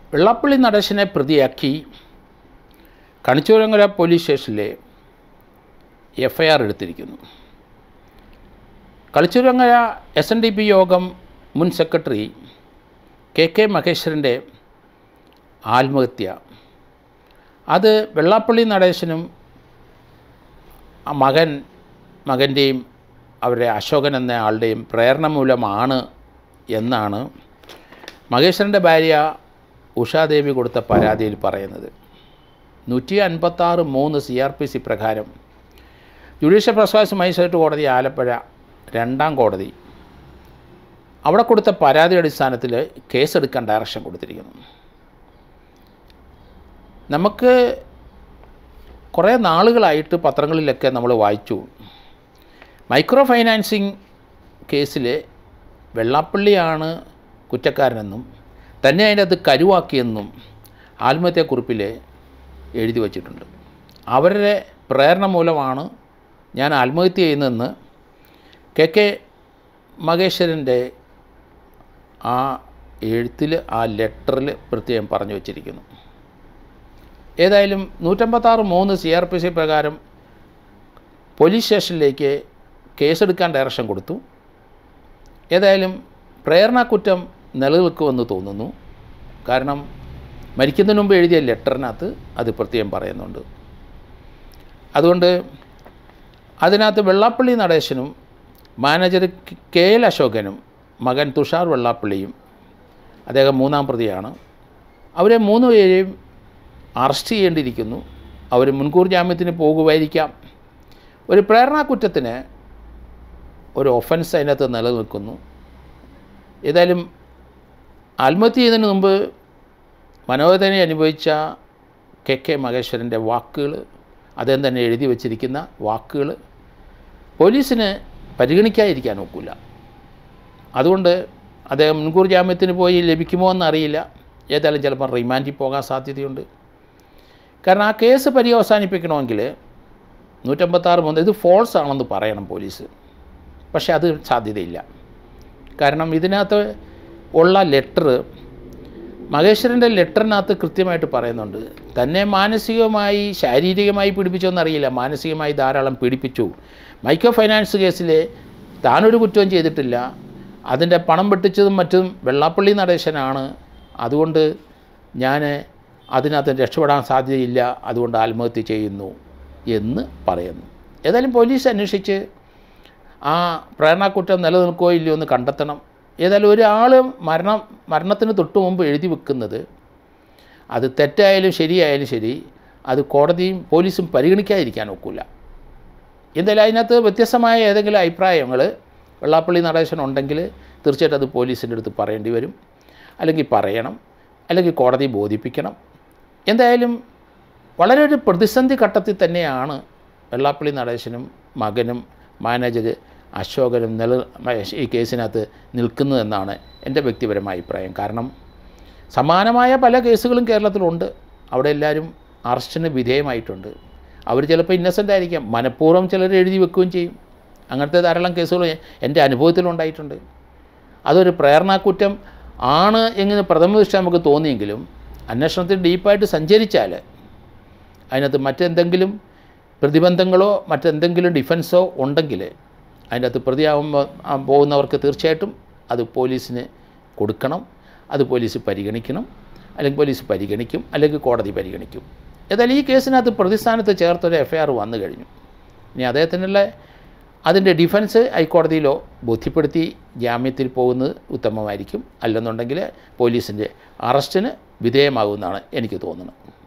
വെള്ളാപ്പള്ളി നടേശനെ പ്രതിയാക്കി കണിച്ചൂരങ്ങര പോലീസ് സ്റ്റേഷനിലെ എഫ് ഐ ആർ എടുത്തിരിക്കുന്നു Kanichukulangara S N D P യോഗം മുൻ സെക്രട്ടറി കെ കെ മഹേശ്വരൻ്റെ ആത്മഹത്യ അത് വെള്ളാപ്പള്ളി നടേശനും ആ മകൻ മകൻ്റെയും അവരുടെ അശോകൻ എന്ന ആളുടെയും പ്രേരണ മൂലമാണ് എന്നാണ് മഹേശ്വരൻ്റെ ഭാര്യ ഉഷാദേവി കൊടുത്ത പരാതിയിൽ പറയുന്നത് നൂറ്റി അൻപത്താറ് മൂന്ന് സി ആർ പി സി പ്രകാരം ജുഡീഷ്യൽ പ്രസാസ് മജിസ്ട്രേറ്റ് കോടതി ആലപ്പുഴ രണ്ടാം കോടതി അവിടെ കൊടുത്ത പരാതി അടിസ്ഥാനത്തിൽ കേസെടുക്കാൻ ഡയറക്ഷൻ കൊടുത്തിരിക്കുന്നു നമുക്ക് കുറേ നാളുകളായിട്ട് പത്രങ്ങളിലൊക്കെ നമ്മൾ വായിച്ചു മൈക്രോ ഫൈനാൻസിങ് കേസിൽ വെള്ളാപ്പള്ളിയാണ് കുറ്റക്കാരനെന്നും തന്നെ അതിൻ്റെ അത് കരുവാക്കിയെന്നും ആത്മഹത്യാക്കുറിപ്പിൽ എഴുതി വച്ചിട്ടുണ്ട് അവരുടെ പ്രേരണ മൂലമാണ് ഞാൻ ആത്മഹത്യ ചെയ്യുന്നതെന്ന് കെ കെ മഹേശ്വരൻ്റെ ആ എഴുത്തിൽ ആ ലെറ്ററിൽ പ്രത്യേകം പറഞ്ഞു വച്ചിരിക്കുന്നു ഏതായാലും നൂറ്റമ്പത്താറ് മൂന്ന് സി ആർ പി സി പ്രകാരം പോലീസ് സ്റ്റേഷനിലേക്ക് കേസെടുക്കാൻ ഡയറക്ഷൻ കൊടുത്തു ഏതായാലും പ്രേരണാക്കുറ്റം നിലനിൽക്കുമെന്ന് തോന്നുന്നു കാരണം മരിക്കുന്നതിന് മുമ്പ് എഴുതിയ ലെറ്ററിനകത്ത് അത് പ്രത്യേകം പറയുന്നുണ്ട് അതുകൊണ്ട് അതിനകത്ത് വെള്ളാപ്പള്ളി നടേശനും മാനേജർ കെ എൽ അശോകനും മകൻ തുഷാർ വെള്ളാപ്പള്ളിയും അദ്ദേഹം മൂന്നാം പ്രതിയാണ് അവരെ മൂന്ന് പേരെയും അറസ്റ്റ് ചെയ്യേണ്ടിയിരിക്കുന്നു അവർ മുൻകൂർ ജാമ്യത്തിന് പോകുമായിരിക്കാം ഒരു പ്രേരണാക്കുറ്റത്തിന് ഒരു ഒഫൻസ് അതിനകത്ത് നിലനിൽക്കുന്നു ഏതായാലും ആത്മഹത്യ ചെയ്യുന്നതിന് മുമ്പ് മനോവേദന അനുഭവിച്ച കെ കെ മഹേശ്വരൻ്റെ വാക്കുകൾ അദ്ദേഹം തന്നെ എഴുതി വച്ചിരിക്കുന്ന വാക്കുകൾ പോലീസിന് പരിഗണിക്കാതിരിക്കാൻ ഒക്കില്ല അതുകൊണ്ട് അദ്ദേഹം മുൻകൂർ ജാമ്യത്തിന് പോയി ലഭിക്കുമോ എന്നറിയില്ല ഏതായാലും ചിലപ്പോൾ റിമാൻഡിൽ പോകാൻ സാധ്യതയുണ്ട് കാരണം ആ കേസ് പര്യവസാനിപ്പിക്കണമെങ്കിൽ നൂറ്റമ്പത്താറ് മൂന്ന് ഇത് ഫോൾസ് ആണെന്ന് പറയണം പോലീസ് പക്ഷേ അത് സാധ്യതയില്ല കാരണം ഇതിനകത്ത് ഉള്ള ലെറ്റർ മഹേശ്വരൻ്റെ ലെറ്ററിനകത്ത് കൃത്യമായിട്ട് പറയുന്നുണ്ട് തന്നെ മാനസികമായി ശാരീരികമായി പീഡിപ്പിച്ചോന്നറിയില്ല മാനസികമായി ധാരാളം പീഡിപ്പിച്ചു മൈക്രോ ഫൈനാൻസ് കേസിൽ താനൊരു കുറ്റവും ചെയ്തിട്ടില്ല അതിൻ്റെ പണം വെട്ടിച്ചതും മറ്റും വെള്ളാപ്പള്ളി നടേശനാണ് അതുകൊണ്ട് ഞാൻ അതിനകത്ത് രക്ഷപ്പെടാൻ സാധ്യതയില്ല അതുകൊണ്ട് ആത്മഹത്യ ചെയ്യുന്നു എന്ന് പറയുന്നു ഏതായാലും പോലീസ് അന്വേഷിച്ച് ആ പ്രേരണാക്കുറ്റം നിലനിൽക്കുകയോ ഇല്ലയോ എന്ന് കണ്ടെത്തണം ഏതായാലും ഒരാൾ മരണം മരണത്തിന് തൊട്ട് മുമ്പ് എഴുതി വെക്കുന്നത് അത് തെറ്റായാലും ശരിയായാലും ശരി അത് കോടതിയും പോലീസും പരിഗണിക്കാതിരിക്കാൻ ഒക്കില്ല എന്തായാലും അതിനകത്ത് വ്യത്യസ്തമായ ഏതെങ്കിലും അഭിപ്രായങ്ങൾ വെള്ളാപ്പള്ളി നടേശൻ ഉണ്ടെങ്കിൽ തീർച്ചയായിട്ടും അത് പോലീസിൻ്റെ അടുത്ത് പറയേണ്ടി വരും അല്ലെങ്കിൽ പറയണം അല്ലെങ്കിൽ കോടതി ബോധിപ്പിക്കണം എന്തായാലും വളരെ ഒരു പ്രതിസന്ധി ഘട്ടത്തിൽ തന്നെയാണ് വെള്ളാപ്പള്ളി നടേശനും മകനും മാനേജർ അശോകനും നില ഈ കേസിനകത്ത് നിൽക്കുന്നതെന്നാണ് എൻ്റെ വ്യക്തിപരമായ അഭിപ്രായം കാരണം സമാനമായ പല കേസുകളും കേരളത്തിലുണ്ട് അവിടെ എല്ലാവരും അറസ്റ്റിന് വിധേയമായിട്ടുണ്ട് അവർ ചിലപ്പോൾ ഇന്നസെൻ്റ് ആയിരിക്കാം മനഃപൂർവ്വം ചിലർ എഴുതി വെക്കുകയും ചെയ്യും അങ്ങനത്തെ ധാരാളം കേസുകൾ എൻ്റെ അനുഭവത്തിലുണ്ടായിട്ടുണ്ട് അതൊരു പ്രേരണാക്കുറ്റം ആണ് എന്ന് പ്രഥമ ദൃഷ്ടി നമുക്ക് തോന്നിയെങ്കിലും അന്വേഷണത്തിൽ ഡീപ്പായിട്ട് സഞ്ചരിച്ചാൽ അതിനകത്ത് മറ്റെന്തെങ്കിലും പ്രതിബന്ധങ്ങളോ മറ്റെന്തെങ്കിലും ഡിഫൻസോ ഉണ്ടെങ്കിൽ അതിൻ്റെ അകത്ത് പ്രതിയാവുമ്പോൾ പോകുന്നവർക്ക് തീർച്ചയായിട്ടും അത് പോലീസിന് കൊടുക്കണം അത് പോലീസ് പരിഗണിക്കണം അല്ലെങ്കിൽ പോലീസ് പരിഗണിക്കും അല്ലെങ്കിൽ കോടതി പരിഗണിക്കും ഏതായാലും ഈ കേസിനകത്ത് പ്രതിസ്ഥാനത്ത് ചേർത്തൊരു എഫ് ഐ ആർ വന്നു കഴിഞ്ഞു ഇനി അദ്ദേഹത്തിനുള്ള അതിൻ്റെ ഡിഫൻസ് ഹൈക്കോടതിയിലോ ബോധ്യപ്പെടുത്തി ജാമ്യത്തിൽ പോകുന്നത് ഉത്തമമായിരിക്കും അല്ലെന്നുണ്ടെങ്കിൽ പോലീസിൻ്റെ അറസ്റ്റിന് വിധേയമാകുമെന്നാണ് എനിക്ക് തോന്നുന്നത്